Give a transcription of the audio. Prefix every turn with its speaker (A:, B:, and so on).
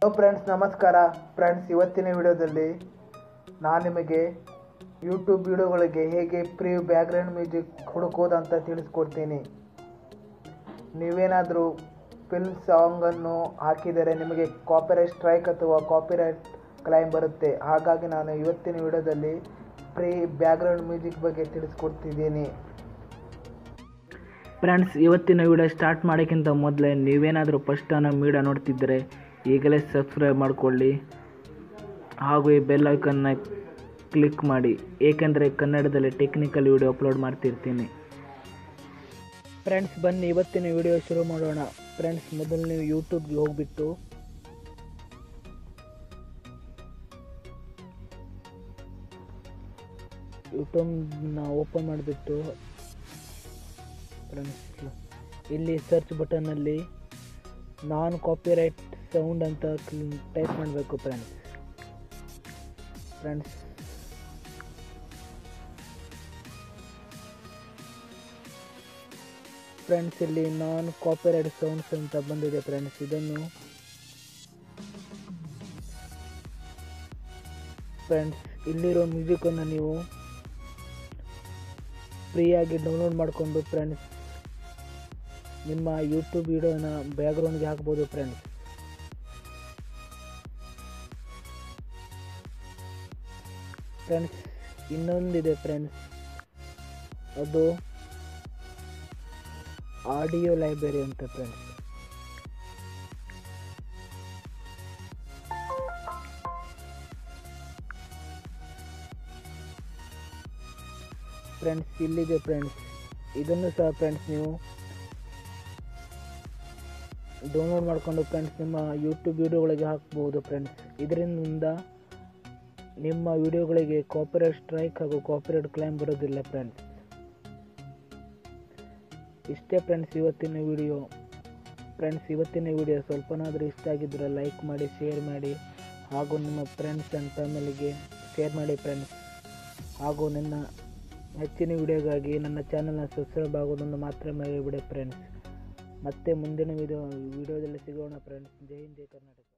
A: hello friends ನಮಸ್ಕಾರ friends ಇವತ್ತಿನ ವಿಡಿಯೋದಲ್ಲಿ ನಾನು ನಿಮಗೆ ಯೂಟ್ಯೂಬ್ ವಿಡಿಯೋಗಳಿಗೆ ಹೇಗೆ ಪ್ರೀ ಬ್ಯಾಕ್ಗ್ರೌಂಡ್ ಮ್ಯೂಸಿಕ್ ಹುಡುಕೋದು ಅಂತ ತಿಳಿಸ್ಕೊಡ್ತೀನಿ ನೀವೇನಾದರೂ ಫಿಲ್ಮ್ ಸಾಂಗನ್ನು ಹಾಕಿದರೆ ನಿಮಗೆ ಕಾಪಿರೈಟ್ ಸ್ಟ್ರೈಕ್ ಅಥವಾ ಕಾಪಿರೈಟ್ ಕ್ಲೈಮ್ ಬರುತ್ತೆ ಹಾಗಾಗಿ ನಾನು ಇವತ್ತಿನ ವಿಡಿಯೋದಲ್ಲಿ ಪ್ರೀ ಬ್ಯಾಕ್ಗ್ರೌಂಡ್ ಮ್ಯೂಸಿಕ್ ಬಗ್ಗೆ ತಿಳಿಸ್ಕೊಡ್ತಿದ್ದೀನಿ
B: ಫ್ರೆಂಡ್ಸ್ ಇವತ್ತಿನ ವಿಡಿಯೋ ಸ್ಟಾರ್ಟ್ ಮಾಡೋಕ್ಕಿಂತ ಮೊದಲೇ ನೀವೇನಾದರೂ ಫಸ್ಟ್ ನಮ್ಮ ವಿಡಿಯೋ ನೋಡ್ತಿದ್ದರೆ ಈಗಲೇ ಸಬ್ಸ್ಕ್ರೈಬ್ ಮಾಡಿಕೊಳ್ಳಿ ಹಾಗೂ ಈ ಬೆಲ್ ಐಕನ್ನ ಕ್ಲಿಕ್ ಮಾಡಿ ಏಕೆಂದರೆ ಕನ್ನಡದಲ್ಲಿ ಟೆಕ್ನಿಕಲ್ ವಿಡಿಯೋ ಅಪ್ಲೋಡ್ ಮಾಡ್ತಿರ್ತೀನಿ
A: ಫ್ರೆಂಡ್ಸ್ ಬನ್ನಿ ಇವತ್ತಿನ ವಿಡಿಯೋ ಶುರು ಮಾಡೋಣ ಫ್ರೆಂಡ್ಸ್ ಮೊದಲು ನೀವು ಯೂಟ್ಯೂಬ್ಗೆ ಹೋಗ್ಬಿಟ್ಟು ಯೂಟ್ಯೂಬ್ನ ಓಪನ್ ಮಾಡಿಬಿಟ್ಟು ಫ್ರೆಂಡ್ಸ್ ಇಲ್ಲಿ ಸರ್ಚ್ ಬಟನ್ನಲ್ಲಿ ನಾನ್ ಕಾಪಿರೈಟ್ ಸೌಂಡ್ ಅಂತ ಟೈಪ್ ಮಾಡಬೇಕು ಫ್ರೆಂಡ್ಸ್ ಫ್ರೆಂಡ್ಸ್ ಫ್ರೆಂಡ್ಸ್ ಇಲ್ಲಿ ನಾನ್ ಕಾಪಿರೈಟ್ ಸೌಂಡ್ಸ್ ಅಂತ ಬಂದಿದೆ ಫ್ರೆಂಡ್ಸ್ ಇದನ್ನು ಫ್ರೆಂಡ್ಸ್ ಇಲ್ಲಿರೋ ಮ್ಯೂಸಿಕನ್ನು ನೀವು ಫ್ರೀಯಾಗಿ ಡೌನ್ಲೋಡ್ ಮಾಡಿಕೊಂಡು ಫ್ರೆಂಡ್ಸ್ ನಿಮ್ಮ ಯೂಟ್ಯೂಬ್ ವಿಡಿಯೋನ ಬ್ಯಾಕ್ಗ್ರೌಂಡ್ಗೆ ಹಾಕ್ಬೋದು ಫ್ರೆಂಡ್ಸ್ ಫ್ರೆಂಡ್ಸ್ ಇನ್ನೊಂದಿದೆ ಫ್ರೆಂಡ್ಸ್ ಅದು ಆಡಿಯೋ ಲೈಬ್ರರಿ ಅಂತ ಫ್ರೆಂಡ್ಸ್ ಫ್ರೆಂಡ್ಸ್ ಇಲ್ಲಿದೆ ಫ್ರೆಂಡ್ಸ್ ಇದನ್ನು ಸಹ ಫ್ರೆಂಡ್ಸ್ ನೀವು ಡೌನ್ಲೋಡ್ ಮಾಡಿಕೊಂಡು ಫ್ರೆಂಡ್ಸ್ ನಿಮ್ಮ ಯೂಟ್ಯೂಬ್ ವಿಡಿಯೋಗಳಿಗೆ ಹಾಕ್ಬೋದು ಫ್ರೆಂಡ್ಸ್ ಇದರಿಂದ ನಿಮ್ಮ ವಿಡಿಯೋಗಳಿಗೆ ಕಾಪಿರೈಟ್ ಸ್ಟ್ರೈಕ್ ಹಾಗೂ ಕಾಪಿರೈಟ್ ಕ್ಲೈಮ್ ಬರೋದಿಲ್ಲ ಫ್ರೆಂಡ್ಸ್ ಇಷ್ಟೇ ಫ್ರೆಂಡ್ಸ್ ಇವತ್ತಿನ ವಿಡಿಯೋ ಫ್ರೆಂಡ್ಸ್ ಇವತ್ತಿನ ವಿಡಿಯೋ ಸ್ವಲ್ಪನಾದರೂ ಇಷ್ಟ ಆಗಿದ್ದರೆ ಲೈಕ್ ಮಾಡಿ ಶೇರ್ ಮಾಡಿ ಹಾಗೂ ನಿಮ್ಮ ಫ್ರೆಂಡ್ಸ್ ಆ್ಯಂಡ್ ಫ್ಯಾಮಿಲಿಗೆ ಶೇರ್ ಮಾಡಿ ಫ್ರೆಂಡ್ಸ್ ಹಾಗೂ ನನ್ನ ಹೆಚ್ಚಿನ ವಿಡಿಯೋಗಾಗಿ ನನ್ನ ಚಾನಲ್ನ ಸಬ್ಸ್ಕ್ರೈಬ್ ಆಗೋದನ್ನು ಮಾತ್ರ ಮರಿಬೇಡಿ ಫ್ರೆಂಡ್ಸ್ ಮತ್ತೆ ಮುಂದಿನ ವಿಡಿಯೋ ವಿಡಿಯೋದಲ್ಲಿ ಸಿಗೋಣ ಫ್ರೆಂಡ್ಸ್ ಜೈ ಹಿಂದ್ ಜೈ ಕರ್ನಾಟಕ